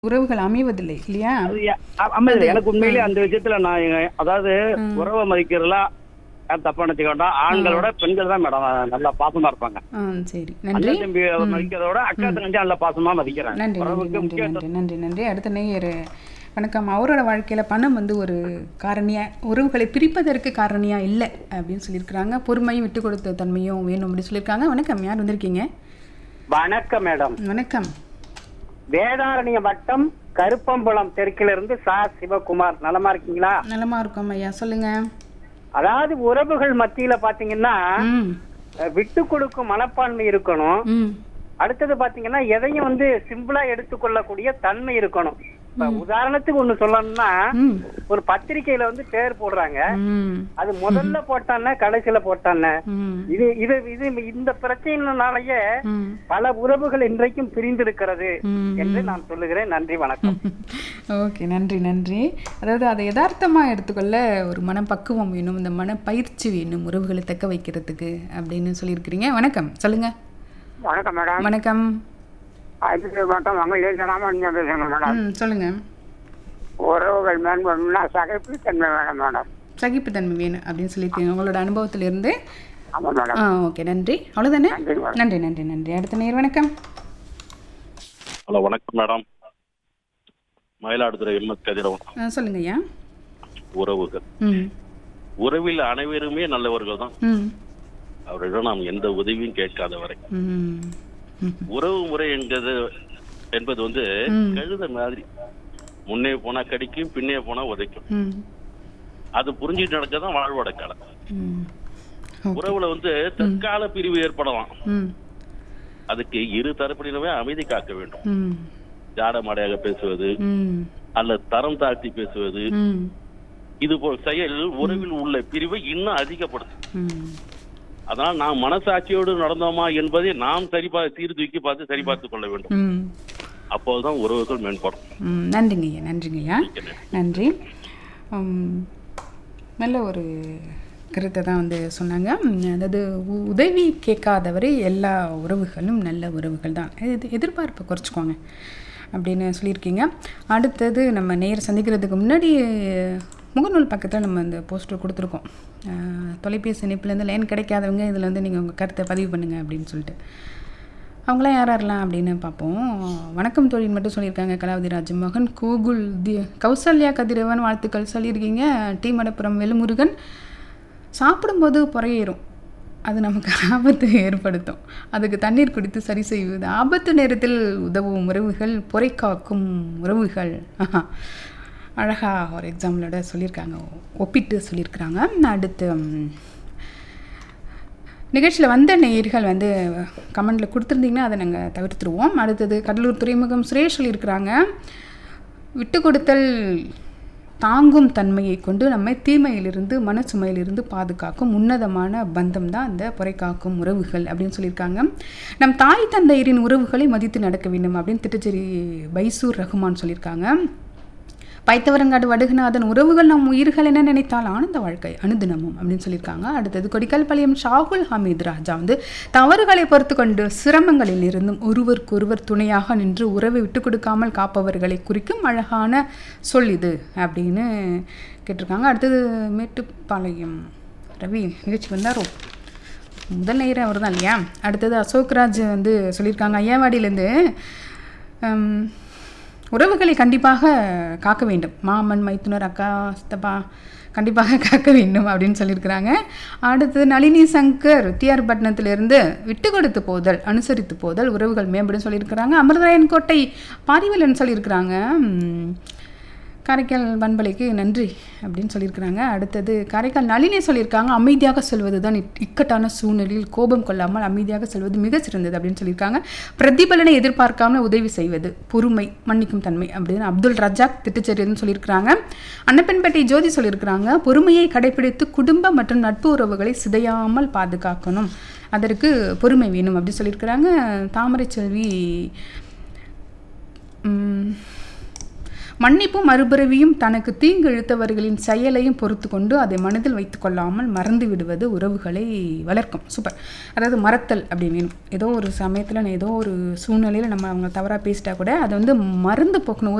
உறவுகள் அமைவதில்லை இல்லையா அது யா- அ- அமைது எனக்கு உண்மையிலேயே அந்த விஷயத்துல நான் எங்க- அதாவது உறவை மதிக்கிறதுல யாரும் தப்பா நினைச்சுக்க வேண்டாம் ஆண்களோட பெண்கள் தான் மேடம் நல்லா பாசமா இருப்பாங்க ஆ சரி நன்றி அண்ணன் தம்பி மதிக்கிறத விட அக்கா தங்கச்சி நல்லா பாசமா மதிக்கிறாங்க நன்றி நன்றி உறவுக்கு நன்றி முக்கியம் நன்றி நன்றி நன்றி அடுத்த நேயர் வணக்கம் அவரோட வாழ்க்கையில் பணம் வந்து ஒரு காரணியா உறவுகளை பிரிப்பதற்கு காரணியா இல்லை அப்படின்னு சொல்லியிருக்கிறாங்க பொறுமையும் விட்டு கொடுத்த தன்மையும் வேணும் அப்படின்னு சொல்லியிருக்காங்க வணக்கம் யார் வந்திருக்கீங்க வணக்கம் மேடம் வணக்கம் வேதாரண்ய வட்டம் கருப்பம்புலம் தெற்கில இருந்து சா சிவகுமார் நலமா இருக்கீங்களா நலமா இருக்கோம் ஐயா சொல்லுங்க அதாவது உறவுகள் மத்தியில பாத்தீங்கன்னா ம் அஹ், விட்டு கொடுக்கும் மனப்பான்மை இருக்கணும் ம் அடுத்தது பாத்தீங்கன்னா எதையும் வந்து சிம்பிளா எடுத்துக்கொள்ளக்கூடிய தன்மை இருக்கணும் இப்ப உதாரணத்துக்கு ஒண்ணு சொல்லணும்னா ம் ஒரு பத்திரிக்கையில வந்து பேர் போடுறாங்க ம் அது முதல்ல போட்டானே கடைசியில போட்டானே ம் இது இது இது இந்த பிரச்சனைனாலயே ம் பல உறவுகள் இன்றைக்கும் பிரிந்திருக்கிறது ம். என்று நான் சொல்லுகிறேன் நன்றி வணக்கம் ஓகே நன்றி நன்றி அதாவது அதை யதார்த்தமாக எடுத்துக்கொள்ள ஒரு மனப்பக்குவம் வேணும் இந்த மனப்பயிற்சி வேணும் உறவுகளை தக்க வைக்கிறதுக்கு அப்படின்னு சொல்லியிருக்கிறீங்க வணக்கம் சொல்லுங்க வணக்கம் மேடம் வணக்கம் அதுக்கு மட்டும் அங்க ஏற்கனவே நீங்க பேசணும் மேடம் ம் சொல்லுங்க உறவுகள் மேம்படணும்னா சகைப்புத்தன்மை வேணும் மேடம் சகிப்புத்தன்மை வேணும் அப்படின்னு சொல்லியிருக்கீங்க உங்களோட அனுபவத்திலிருந்து ஆமா மேடம் ஆ ஓகே நன்றி அவ்வளோதானே நன்றி மேடம் நன்றி நன்றி நன்றி அடுத்த நேர் வணக்கம் ஹலோ வணக்கம் மேடம் மயிலாடுதுறை எம் எஸ் கதிரவன் ஆ, சொல்லுங்க ஐயா உறவுகள் ம் உறவில் அனைவருமே நல்லவர்கள் தான் ம் அவரிடம் நாம் எந்த உதவியும் கேட்காத வரை ம் ம் உறவு முறை என்பது என்பது வந்து ம். கழுத மாதிரி முன்னே போனா கடிக்கும் பின்னே போனா உதைக்கும் ம் அது புரிஞ்சுட்டு நடக்கதான் வாழ்வோட காலம் ம் உறவுல வந்து தற்கால பிரிவு ஏற்படலாம் ம் அதுக்கு இரு தரப்பினருமே அமைதி காக்க வேண்டும் ம் ஜாடமாடையாக பேசுவது ம் அல்லது தரம் தாழ்த்தி பேசுவது ம் இது போல் செயல் உறவில் உள்ள பிரிவை இன்னும் அதிகப்படுத்தும் ம் அதனால் நாம் மனசாட்சியோடு நடந்தோமா என்பதை நாம் சரிபா சீர்தூக்கி பார்த்து சரிபார்த்துக் கொள்ள வேண்டும் ம் அப்போதுதான் உறவுகள் மேம்படும் ம் நன்றிங்க ஐயா நன்றிங்க ஐயா மிக்க நன்றி உம், நல்ல ஒரு கருத்தை தான் வந்து சொன்னாங்க உம், அதாவது உ- உதவி கேட்காதவரை எல்லா உறவுகளும் நல்ல உறவுகள் தான் இது எதிர்பார்ப்பை குறைச்சிக்கோங்க அப்படின்னு சொல்லியிருக்கீங்க அடுத்தது நம்ம நேர் சந்திக்கிறதுக்கு முன்னாடி முகநூல் பக்கத்தில் நம்ம அந்த போஸ்டர் கொடுத்துருக்கோம் அஹ், தொலைபேசி இணைப்புலேருந்து லைன் கிடைக்காதவங்க இதில் வந்து நீங்கள் உங்கள் கருத்தை பதிவு பண்ணுங்கள் அப்படின்னு சொல்லிட்டு அவங்களாம் யார் யாரெல்லாம் அப்படின்னு பார்ப்போம் வணக்கம் தோழின்னு மட்டும் சொல்லியிருக்காங்க கலாவதி ராஜ் மகன் கூகுள் தி கௌசல்யா கதிரவன் வாழ்த்துக்கள் சொல்லியிருக்கீங்க டி மடப்புரம் வெலுமுருகன் சாப்பிடும்போது புறையேறும் அது நமக்கு ஆபத்து ஏற்படுத்தும் அதுக்கு தண்ணீர் குடித்து சரி செய்வது ஆபத்து நேரத்தில் உதவும் உறவுகள் பொறை காக்கும் உறவுகள் ஆஹா. அழகா ஒரு எக்ஸாம்பிளோட சொல்லியிருக்காங்க ஒப்பிட்டு சொல்லியிருக்கிறாங்க அடுத்து ம், நிகழ்ச்சியில் வந்த நேயர்கள் வந்து கமெண்டில் கொடுத்துருந்தீங்கன்னா அதை நாங்கள் தவிர்த்துருவோம் அடுத்தது கடலூர் துறைமுகம் சுரேஷ் சொல்லியிருக்கிறாங்க விட்டு கொடுத்தல் தாங்கும் தன்மையை கொண்டு நம்மை தீமையிலிருந்து மனச்சுமையிலிருந்து பாதுகாக்கும் உன்னதமான பந்தம் தான் இந்த பொறை காக்கும் உறவுகள் அப்படின்னு சொல்லியிருக்காங்க நம் தாய் தந்தையரின் உறவுகளை மதித்து நடக்க வேண்டும் அப்படின்னு திட்டச்சேரி பைசூர் ரகுமான் சொல்லியிருக்காங்க பைத்தவரங்காடு வடுகநாதன் உறவுகள் நம் உயிர்கள் என்ன நினைத்தால் ஆனந்த வாழ்க்கை அனுதினமும் அப்படின்னு சொல்லியிருக்காங்க அடுத்தது கொடிக்கல்பாளையம் ஷாகுல் ஹமீத் ராஜா வந்து தவறுகளை பொறுத்து கொண்டு சிரமங்களில் இருந்தும் ஒருவருக்கொருவர் துணையாக நின்று உறவை விட்டு கொடுக்காமல் காப்பவர்களை குறிக்கும் அழகான சொல் இது அப்படின்னு கேட்டிருக்காங்க அடுத்தது மேட்டுப்பாளையம் ரவி நிகழ்ச்சி வந்தாரோ முதல் நேரம் அவர் தான் இல்லையா அடுத்தது அசோக்ராஜ் வந்து சொல்லியிருக்காங்க ஐயாவாடியிலேருந்து ஹம், உறவுகளை கண்டிப்பாக காக்க வேண்டும் மாமன் மைத்துனர் அக்கா சித்தப்பா கண்டிப்பாக காக்க வேண்டும் அப்படின்னு சொல்லியிருக்கிறாங்க அடுத்து நளினி சங்கர் டிஆர் பட்டணத்திலிருந்து விட்டு கொடுத்து போதல் அனுசரித்து போதல் உறவுகள் மேம்படும் சொல்லியிருக்கிறாங்க அமிர்தராயன் கோட்டை பாரிவலன் சொல்லியிருக்கிறாங்க உம், காரைக்கால் பண்பலைக்கு நன்றி அப்படின்னு சொல்லியிருக்கிறாங்க அடுத்தது காரைக்கால் நளினி சொல்லியிருக்காங்க அமைதியாக செல்வது தான் இக்- இக்கட்டான சூழ்நிலையில் கோபம் கொள்ளாமல் அமைதியாக செல்வது மிக சிறந்தது அப்படின்னு சொல்லியிருக்காங்க பிரதிபலனை எதிர்பார்க்காமல் உதவி செய்வது பொறுமை மன்னிக்கும் தன்மை அப்படின்னு அப்துல் ரஜாக் திட்டுச்சேரின்னு சொல்லியிருக்கிறாங்க அன்னப்பெண்பேட்டை ஜோதி சொல்லியிருக்கிறாங்க பொறுமையை கடைபிடித்து குடும்ப மற்றும் நட்பு உறவுகளை சிதையாமல் பாதுகாக்கணும் அதற்கு பொறுமை வேணும் அப்படி சொல்லியிருக்கிறாங்க தாமரை செல்வி உம், மன்னிப்பும் மறுபிறவியும் தனக்கு தீங்கு இழுத்தவர்களின் செயலையும் பொறுத்து கொண்டு அதை மனதில் வைத்துக் கொள்ளாமல் மறந்து விடுவது உறவுகளை வளர்க்கும் சூப்பர் அதாவது மறத்தல் அப்படின்னு வேணும் ஏதோ ஒரு சமயத்தில் ஏதோ ஒரு சூழ்நிலையில் நம்ம அவங்க தவறாக பேசிட்டா கூட அதை வந்து மறந்து போக்கணும்